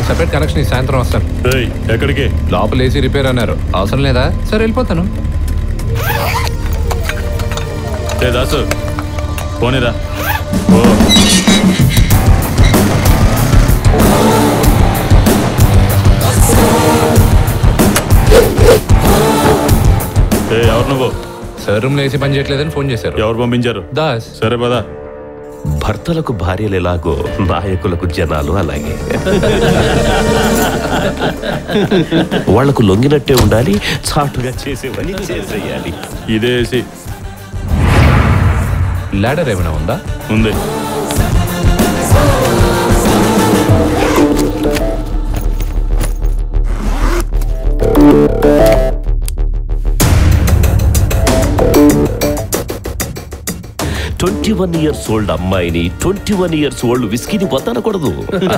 Separate connection ఈ సాయంత్రం వస్తాను ఏయ్, ఎక్కడికి లోపల ఏసీ రిపేర్ అన్నారు అవసరం లేదా సరే వెళ్ళిపోతాను ఏ దాసు పోనీరా ఓ ఏ ఎవరు నువ్వు సార్ రూమ్ లో ఏసీ పని చేయట్లేదని ఫోన్ చేశారు ఎవరు పంపించారు దాస్ సరే పదా భర్తలకు భార్యలు ఎలాగో నాయకులకు జనాలు అలాగే వాళ్లకు లొంగినట్టే ఉండాలి చాటుగా చేసేవని చేసేయాలి ఇదేసి లాడర్ ఏమైనా ఉందా ఉంది ట్వంటీ వన్ ఇయర్స్ ఓల్డ్ అమ్మాయిని ట్వంటీ వన్ ఇయర్స్ ఓల్డ్ విస్కీని వద్దనకూడదు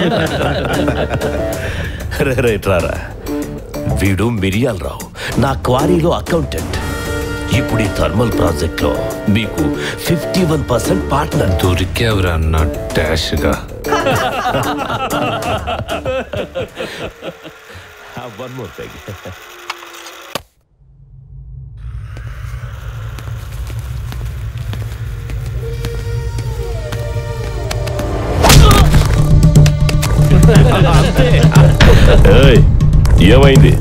రే, రైట్ రారా వీడు మిరియాలరావు నా క్వారీలో అకౌంటెంట్ ఇప్పుడు ఈ థర్మల్ ప్రాజెక్ట్ లో మీకు ఫిఫ్టీ వన్ పర్సెంట్ పార్ట్నర్ దొరికేవరా అన్న డాష్ గా వన్ మోర్ థింగ్ ఏయ్, ఏమైంది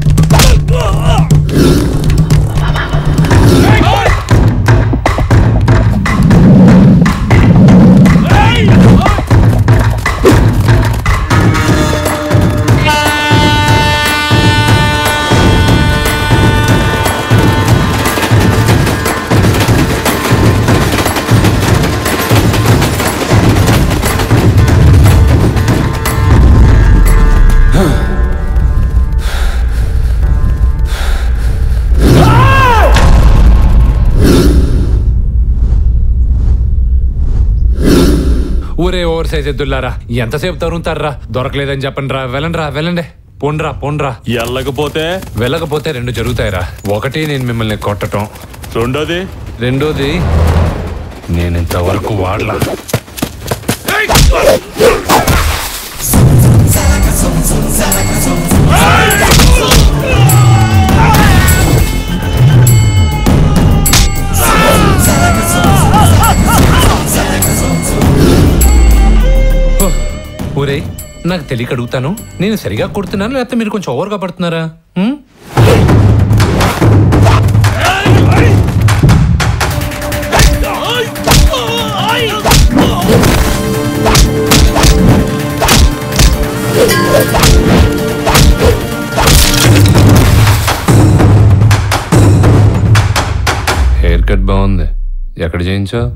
ఊరే ఓవర్ సైజ్ ఎద్దుల్లారా ఎంతసేపు తరుముతారా దొరకలేదని చెప్పండి రా వెళ్ళండి రా వెళ్ళండి పోండ్రా పోండ్రా ఎల్లకపోతే వెళ్ళకపోతే రెండు జరుగుతాయిరా ఒకటి నేను మిమ్మల్ని కొట్టటం రెండోది రెండోది నేను ఇంతవరకు వాడలా ఊరే నాకు తెలియక అడుగుతాను నేను సరిగా కొడుతున్నాను లేకపోతే మీరు కొంచెం ఓవర్గా పడుతున్నారా ఉం? హెయిర్ కట్ బాగుంది ఎక్కడ చేయించావు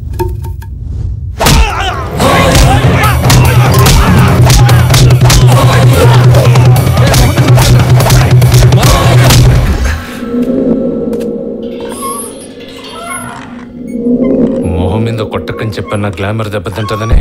మొహం మీద కొట్టకని చెప్పాను నా గ్లామర్ దెబ్బతింటదని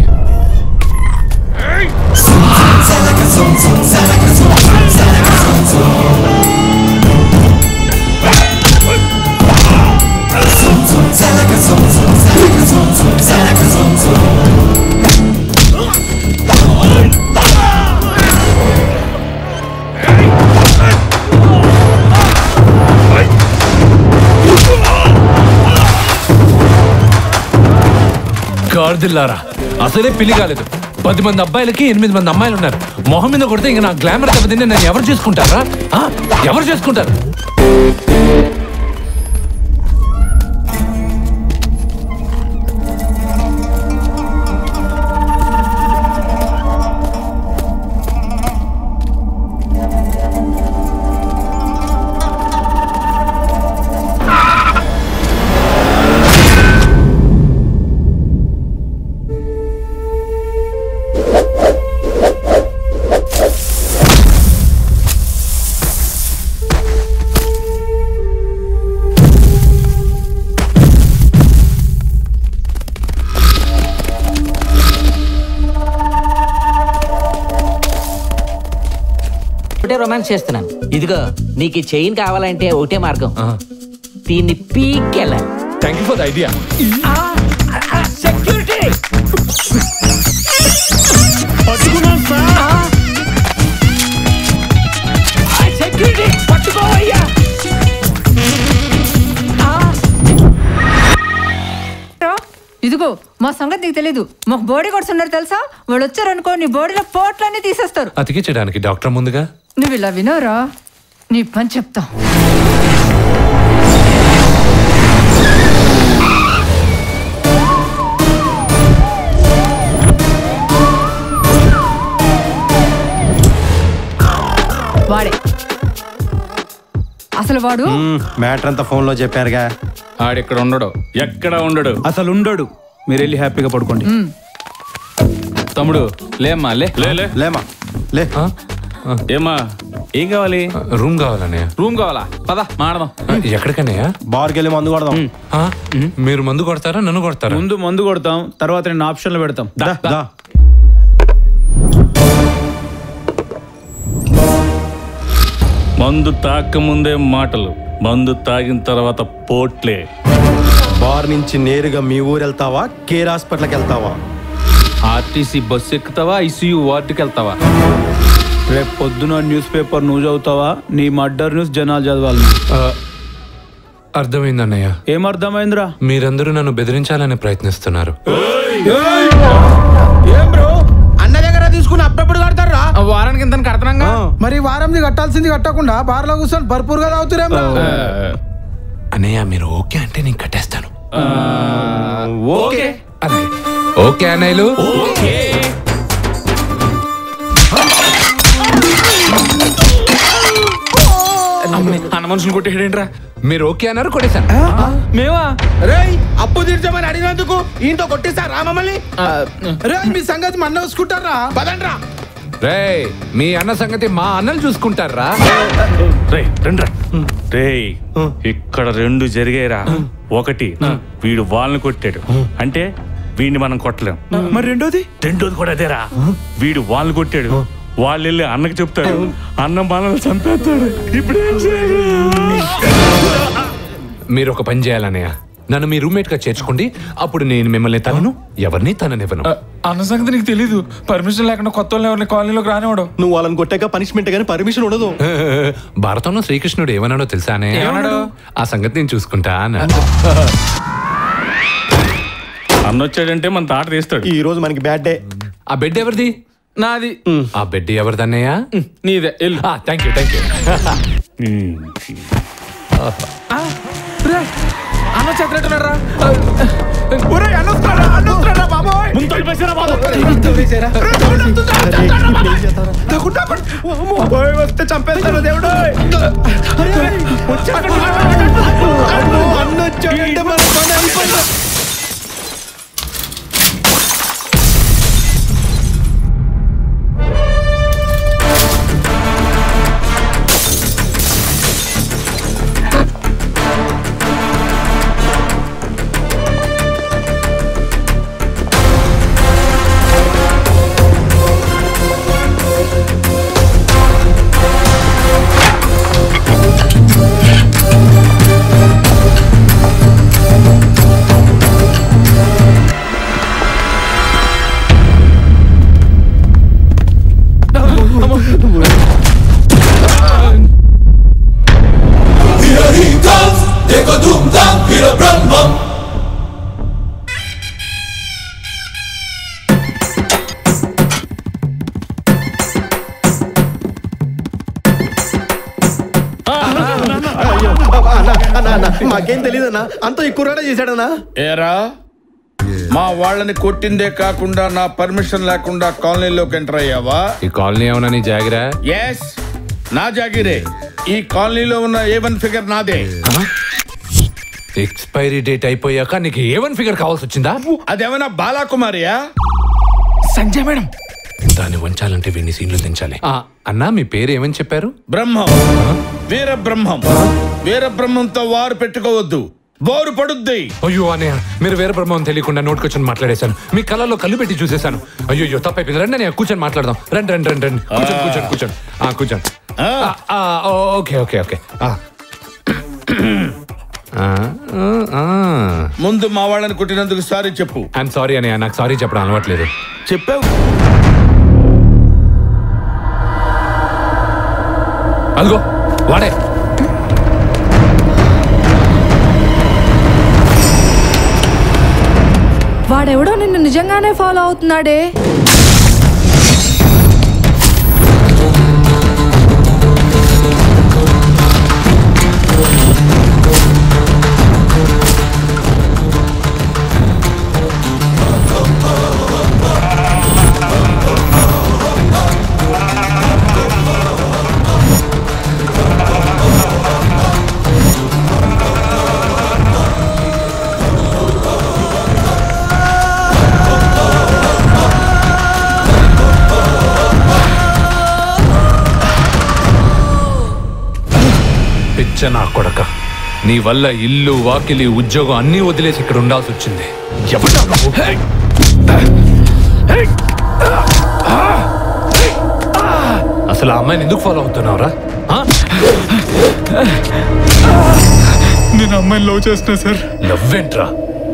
గాడిదిల్లారా అసలే పెళ్లి కాలేదు పది మంది అబ్బాయిలకి ఎనిమిది మంది అమ్మాయిలు ఉన్నారు మొహం మీద కొడితే ఇంకా నా గ్లామర్ దెబ్బతింటే నన్ను ఎవరు చేసుకుంటారా ఆ? ఎవరు చేసుకుంటారు ఒకటే రొమాన్స్ చేస్తున్నాను ఇదిగో నీకు ఈ చైన్ కావాలంటే ఒకటే మార్గం ఆ. దీన్ని పీకెళ్ళాలి thank you for the idea security అదిగో మా సంగతి నీకు తెలీదు మాకు బోడీ కొడుతున్నారు తెలుసా వాళ్ళు వచ్చారనుకో నీ బోడీలో పోట్లన్నీ తీసేస్తారు అతికించడానికి డాక్టర్ ముందుగా నువ్వు ఇలా వినోరా నీ పని చెప్తా వాడే అసలు వాడు మ్యాటర్ అంతా ఫోన్ లో చెప్పారుగా ఆడిక్కడ ఉండడు ఎక్కడ ఉండడు అసలు ఉండడు మీరు వెళ్ళి హ్యాపీగా పడుకోండి తమ్ముడు లేమ్మా లే లే లే లేమా లే ఆ? ఆ, ఏమా ఏం కావాలి రూమ్ కావాలన్నయ్య రూమ్ కావాలా పద మాడదాం ఎక్కడికన్నయ్య బార్కి వెళ్ళి మందు కొడదాం ఆ? మీరు మందు కొడతారా నన్ను కొడతారా ముందు మందు కొడతాం తర్వాత నేను ఆప్షన్లు పెడతాం దా. దా మందు తాక ముందే మాటలు మందు తాగిన తర్వాత పోట్లే బార్ నుంచి నేరుగా మీ ఊరు వెళ్తావా కేర్ హాస్పిటల్కి వెళ్తావా ఆర్టీసీ బస్ ఎక్కుతావా ఐసీయూ వార్డుకి వెళ్తావా రేపు పొద్దున న్యూస్ పేపర్ నువ్వు చదువుతావా నీ మర్డర్ న్యూస్ జనాలు చదవాలి ఆ, అర్థమైంది అన్నయ్య ఏం అర్థమైందిరా మీరందరూ నన్ను బెదిరించాలని ప్రయత్నిస్తున్నారు ఏం బ్రో అన్న దగ్గర తీసుకుని అప్పుడప్పుడు కడతారా వారానికి ఇంత కడతానంగా మరి వారంది కట్టాల్సింది కట్టకుండా బార్లో కూర్చొని భర్పూర్గా తాగుతురేం అన్నయ్య మీరు ఓకే అంటే నేను కట్టేస్తాను ఓకే అలాగే ఓకే అన్నయ్యలు అన్న మనుషులు కొట్టేయడేంట్రా మీరు ఓకే అన్నారు కొట్టేశాను మేమా రేయ్ అప్పు తీర్చమని అడిగినందుకు ఈయనతో కొట్టిస్తారా మమ్మల్ని రే మీ సంగతి మన్న చూసుకుంటారా పదండ్రా రే మీ అన్న సంగతి మా అన్నలు చూసుకుంటారా రేయ్ రండ్రా రేయ్ ఇక్కడ రెండు జరిగాయిరా ఒకటి వీడు వాళ్ళని కొట్టాడు అంటే వీడిని మనం కొట్టలేం మరి రెండోది రెండోది కూడా అదేరా వీడు వాళ్ళని కొట్టాడు వాళ్ళు వెళ్ళి అన్నకి చెప్తాడు అన్న మనల్ని చంపేస్తాడు ఇప్పుడు ఏం చేయాలి మీరు ఒక పని చేయాలన్నయ్య నన్ను మీ రూమ్మేట్ గా చేర్చుకోండి అప్పుడు నేను మిమ్మల్ని తనను ఎవరిని తననివ్వను అన్న సంగతి నీకు తెలీదు పర్మిషన్ లేకుండా కొత్త వాళ్ళని ఎవరిని కాలనీలోకి రానివాడు నువ్వు వాళ్ళని కొట్టాక పనిష్మెంట్ కానీ పర్మిషన్ ఉండదు భారతంలో శ్రీకృష్ణుడు ఏమన్నాడో తెలుసానే ఏమన్నాడు? ఆ సంగతి నేను చూసుకుంటా అన్నాడు అన్న వచ్చాడంటే మన తాట తీస్తాడు ఈ రోజు మనకి బ్యాడ్ డే ఆ బెడ్ ఎవరిది నాది ఆ బెడ్ ఎవరిదన్నయ్య నీదే వెళ్ళు థ్యాంక్ యూ థ్యాంక్ యూ అన్న చేతున్నట్టున్నారా ముందు తలిపేసారా బాబు వస్తే చంపేస్తాడు దేవుడు అన్న వచ్చాడంటే మన పని అయిపోయింది అన్న అన్న మాకేం తెలియదన్నా అంత ఈ కుర్రాడే చేశాడన్నా ఏరా మా వాళ్ళని కొట్టిందే కాకుండా నా పర్మిషన్ లేకుండా కాలనీలోకి ఎంటర్ అయ్యావా ఈ కాలనీ ఏమన్నా నీ జాగిరా ఎస్ నా జాగిరే ఈ కాలనీలో ఉన్న ఏ వన్ ఫిగర్ నాదే ఎక్స్పైరీ డేట్ అయిపోయాక నీకు ఏ వన్ ఫిగర్ కావాల్సి వచ్చిందా అదేమైనా బాలాకుమారియా సంజయ్ మేడం దాన్ని వంచాలంటే వీడిని సీన్లు దించాలి ఆ, అన్నా మీ పేరు ఏమని చెప్పారు బ్రహ్మం వీర బ్రహ్మం వీర బ్రహ్మంతో వారు పెట్టుకోవద్దు బోరు పడుద్ది అయ్యో అన్నయ్య మీరు వేరే బ్రహ్మం తెలియకుండా నోటుకొచ్చి మాట్లాడేశాను మీ కళ్ళలో కళ్ళు పెట్టి చూసేశాను అయ్యో తప్పైపోయింది రండి నేను కూర్చొని మాట్లాడదాం రండి రండి రండి రండి కూర్చొని కూర్చొని కూర్చొని ఆ, కూర్చోండి ఆ. ఆ, ఆ, ఓ, ఓకే ఓకే ఓకే ఆ. ఆ, ఆ, ఆ. ముందు మా వాళ్ళని కొట్టినందుకు సారీ చెప్పు ఐఎమ్ సారీ అన్నయ్య నాకు సారీ చెప్పడం అలవాట్లేదు చెప్పావు అదిగో వాడే వాడు వాడెవడో నిన్ను నిజంగానే ఫాలో అవుతున్నాడే పిచ్చ నా కొడక నీ వల్ల ఇల్లు వాకిలి ఉద్యోగం అన్నీ వదిలేసి ఇక్కడ ఉండాల్సి వచ్చింది ఎవడా నువ్వు? అసలు ఆ అమ్మాయిని ఎందుకు ఫాలో అవుతున్నావురా ఆ? నేను అమ్మాయిని లవ్ చేస్తున్నా సార్ లవ్వేంట్రా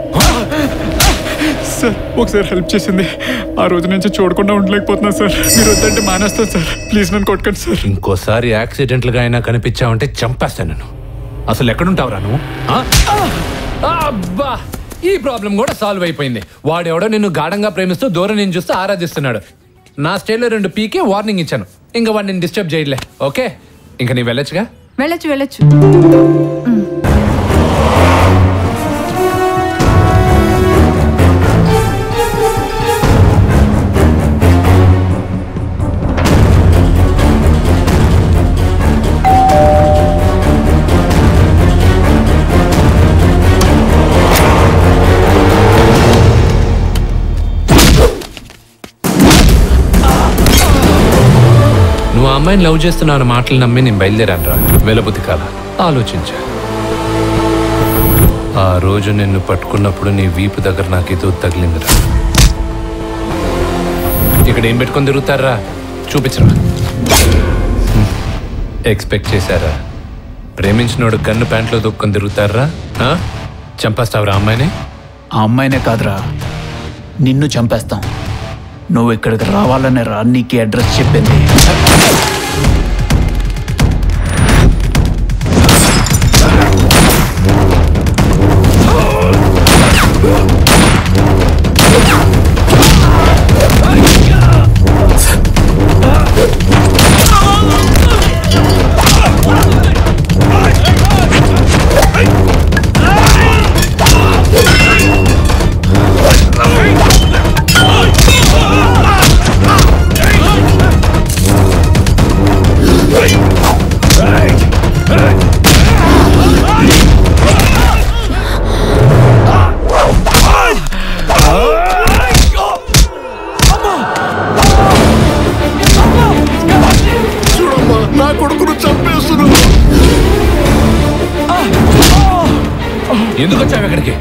సార్ ఒకసారి హెల్ప్ చేసింది ఆ రోజు నుంచి చూడకుండా ఉండలేకపోతున్నా సార్ మీరు వద్దంటే మానేస్తాను సార్ ప్లీజ్ నన్ను కొట్టకండి సార్ ఇంకోసారి యాక్సిడెంట్లుగా అయినా కనిపించావంటే చంపేస్తాను నేను అసలు ఎక్కడుంటావురా నువ్వు ఆ? అబ్బా ఈ ప్రాబ్లం కూడా సాల్వ్ అయిపోయింది వాడెవడో నిన్ను గాఢంగా ప్రేమిస్తూ దూరం నేను చూస్తూ ఆరాధిస్తున్నాడు నా స్టైల్లో రెండు పీకే వార్నింగ్ ఇచ్చాను ఇంకా వాడిని నేను డిస్టర్బ్ చేయలే ఓకే ఇంకా నీ వెళ్ళొచ్చుగా వెళ్ళొచ్చు వెళ్ళొచ్చు నువ్వు ఆ అమ్మాయిని లవ్ చేస్తున్నావు అన్న మాటలు నమ్మి నేను బయలుదేరాను రా వెలబుద్ధి కాల ఆలోచించా ఆ రోజు నిన్ను పట్టుకున్నప్పుడు నీ వీపు దగ్గర నాకు ఏదో తగిలిందిరా ఇక్కడ ఏం పెట్టుకొని తిరుగుతారా చూపించరా ఎక్స్పెక్ట్ చేశారా ప్రేమించినోడు గన్ను ప్యాంట్లో దొక్కుని తిరుగుతారా ఆ? చంపేస్తావురా అమ్మాయిని ఆ అమ్మాయినే కాదురా నిన్ను చంపేస్తాం నువ్వు ఇక్కడికి రావాలనే రా నీకు అడ్రస్ చెప్పింది చూడమ్మా నా కొడుకును చంపేస్తున్నావు ఎందుకు వచ్చావు ఇక్కడికి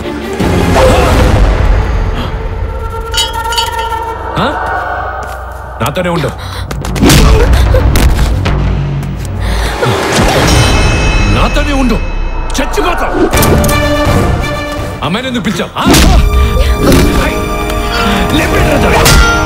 ఆ? నాతోనే ఉండు నాతోనే ఉండు చచ్చిపోతావు అమ్మాయిని ఎందుకు పిలిచావు ఆ? లేపేట్రా త్వరగా.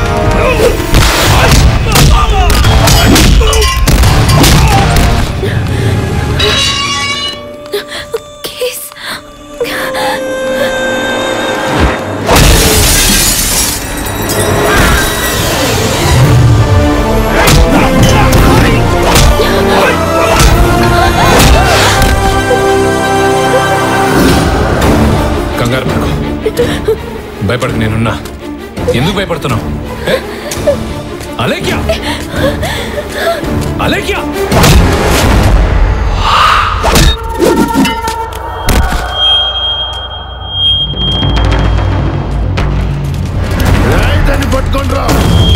కంగారు పడకు భయపడకు నేనున్నా ఎందుకు భయపడుతున్నావు ఏ? అలేఖ్య అలేఖ్య దాన్ని పట్టుకోండి రా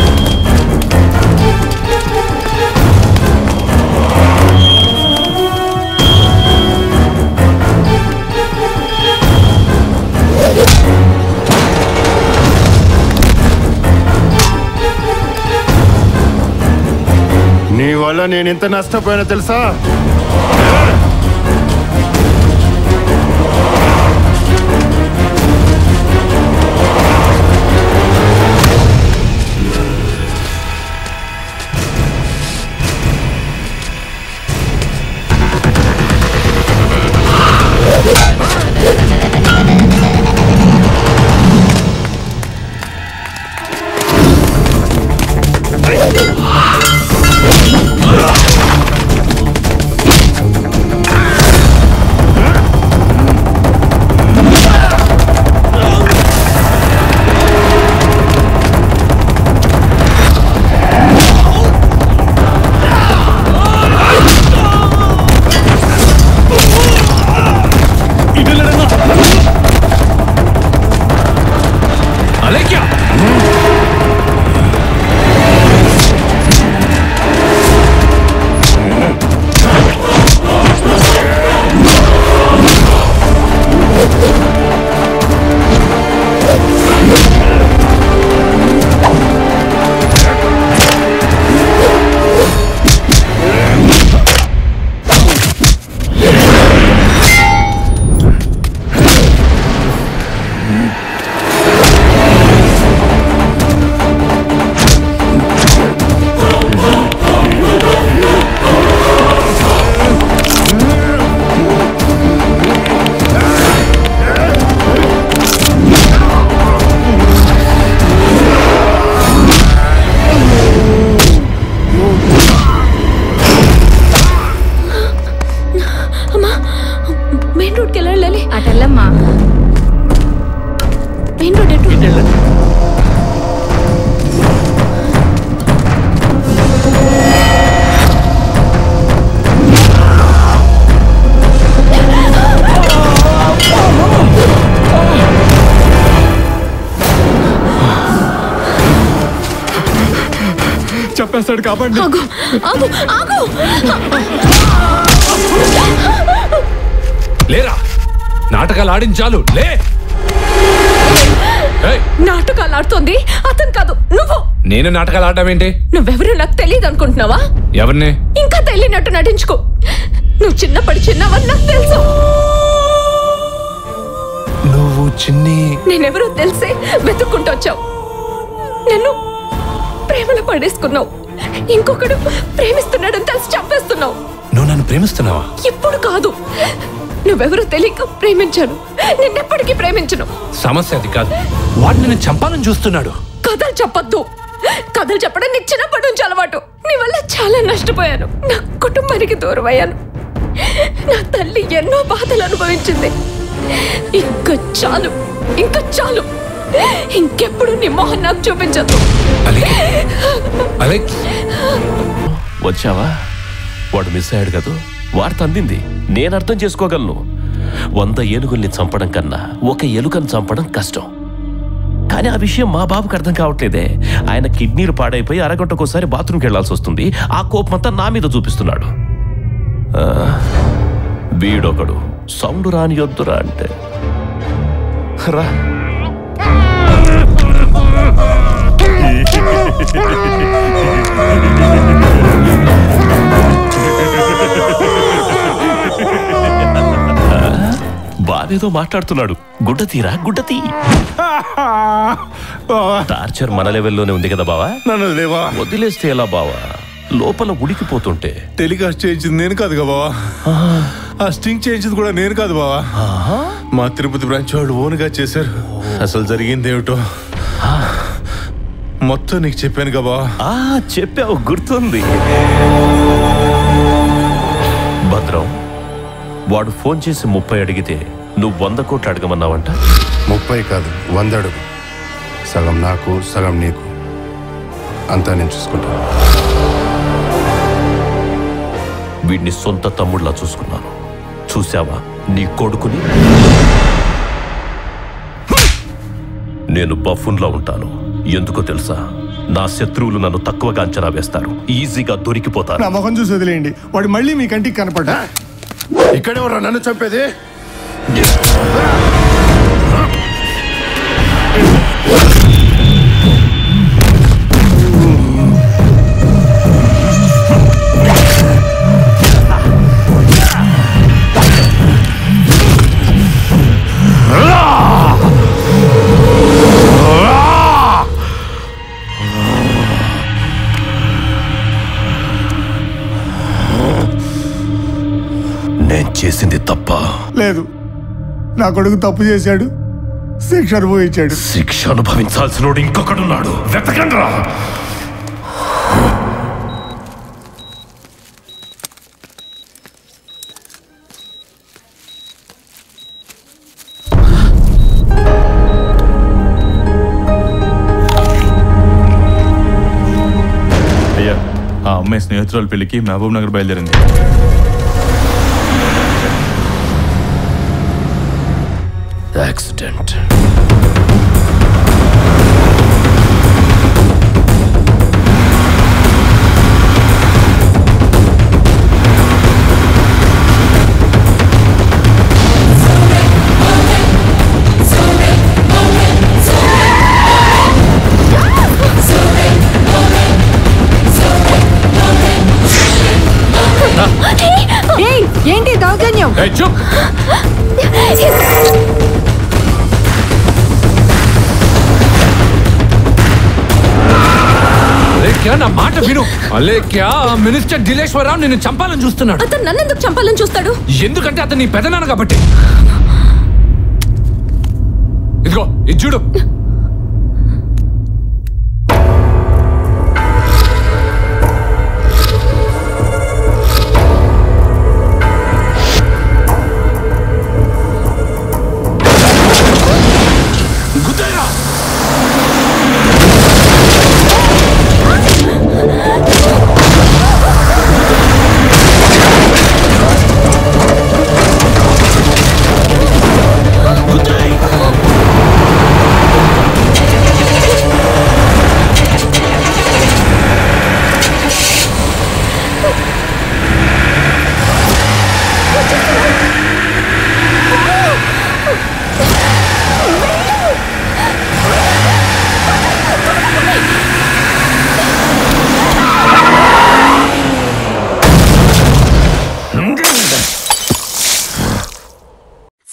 నీ వల్ల నేను ఎంత నష్టపోయానో తెలుసా మెయిన్ రోడ్ ఎటు చెప్పేస్తాడు కాబట్టి ఆగు ఆగు ఆగు లేరా నాటకాలు ఆడించాలు లే ఏయ్, నాటకాలు ఆడుతోంది అతను కాదు నువ్వు నేను నాటకాలు ఆడడం ఏంటి నువ్వెవరో నాకు తెలియదు అనుకుంటున్నావా ఎవరిని ఇంకా తెలియనట్టు నటించుకో నువ్వు చిన్నప్పటి చిన్నవని నాకు తెలుసు నువ్వు చిన్ని నేనెవరో తెలిసే వెతుక్కుంటూ వచ్చావు నన్ను ప్రేమలో పడేసుకున్నావు ఇంకొకడు ప్రేమిస్తున్నాడని తెలిసి చంపేస్తున్నావు నువ్వు నన్ను ప్రేమిస్తున్నావా ఇప్పుడు కాదు నువ్వెవరో తెలియక ప్రేమించాను నిన్నెప్పటికీ ప్రేమించను సమస్య అది కాదు వాడు నిన్ను చంపాలని చూస్తున్నాడు కథలు చెప్పొద్దు కథలు చెప్పడం నీకు చిన్నప్పటి నుంచి అలవాటు నీ వల్ల చాలా నష్టపోయాను నా కుటుంబానికి దూరం అయ్యాను నా తల్లి ఎన్నో బాధలు అనుభవించింది ఇంకా చాలు ఇంకా చాలు ఇంకెప్పుడు నీ మొహం నాకు చూపించద్దు అలెక్స్ వచ్చావా వాడు మిస్ అయ్యాడు కదూ వార్త అందింది నేను అర్థం చేసుకోగలను వంద ఏనుగుల్ని చంపడం కన్నా ఒక ఎలుకను చంపడం కష్టం కానీ ఆ విషయం మా బాబుకి అర్థం కావట్లేదే ఆయన కిడ్నీలు పాడైపోయి అరగంటకోసారి బాత్రూమ్కి వెళ్లాల్సి వస్తుంది ఆ కోపమంతా నా మీద చూపిస్తున్నాడు ఆ, వీడొకడు సౌండ్ రాని వద్దురా అంటే రా బావేదో మాట్లాడుతున్నాడు గుడ్డ తీరా గుడ్డ తీ టార్చర్ మన లెవెల్లోనే ఉంది కదా బావా నన్ను లేవా వదిలేస్తే ఎలా బావా లోపల ఉడికిపోతుంటే టెలికాస్ట్ చేయించింది నేను కాదుగా బావా ఆ స్టింగ్ చేయించింది కూడా నేను కాదు బావా మా తిరుపతి బ్రాంచ్ వాళ్ళు ఓన్గా చేశారు అసలు జరిగింది ఏమిటో మొత్తం నీకు చెప్పాను కదా బావా ఆ చెప్పావు గుర్తుంది భద్రం వాడు ఫోన్ చేసి ముప్పై అడిగితే నువ్వు వంద కోట్లు అడగమన్నావంట ముప్పై కాదు వంద అడుగు సగం నాకు సగం నీకు అంతా నేను చూసుకుంటాను వీడిని సొంత తమ్ముళ్ళ చూసుకున్నాను చూసావా నీ కొడుకుని నేను బఫున్లో ఉంటాను ఎందుకో తెలుసా నా శత్రువులు నన్ను తక్కువగా అంచనా వేస్తారు ఈజీగా దొరికిపోతారు నా మొహం చూసి వదిలేయండి వాడు మళ్ళీ మీ కంటికి కనపడ్డా ఇక్కడే ఉన్నా నన్ను చంపేది నేను చేసింది తప్ప లేదు నా కొడుకు తప్పు చేశాడు శిక్ష అనుభవించాడు శిక్ష అనుభవించాల్సినోడు ఇంకొకడున్నాడు వెతకండి రా అయ్యా ఆ అమ్మాయి స్నేహితురాల పెళ్లికి మహబూబ్ నగర్ బయలుదేరింది యాక్సిడెంట్ ఏయ్, ఏంటి దౌర్జన్యం అలేఖ్యా నా మాట విను అలేఖ్యా మినిస్టర్ దిలేశ్వరరావు నిన్ను చంపాలని చూస్తున్నాడు అతను నన్నెందుకు చంపాలని చూస్తాడు ఎందుకంటే అతను నీ పెదనాన్న కాబట్టి ఇదిగో ఇది చూడు గుద్దేరా!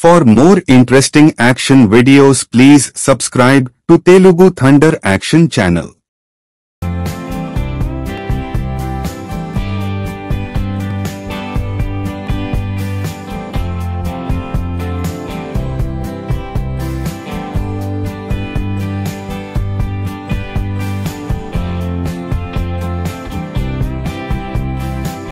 For more interesting action videos please subscribe to Telugu Thunder Action channel.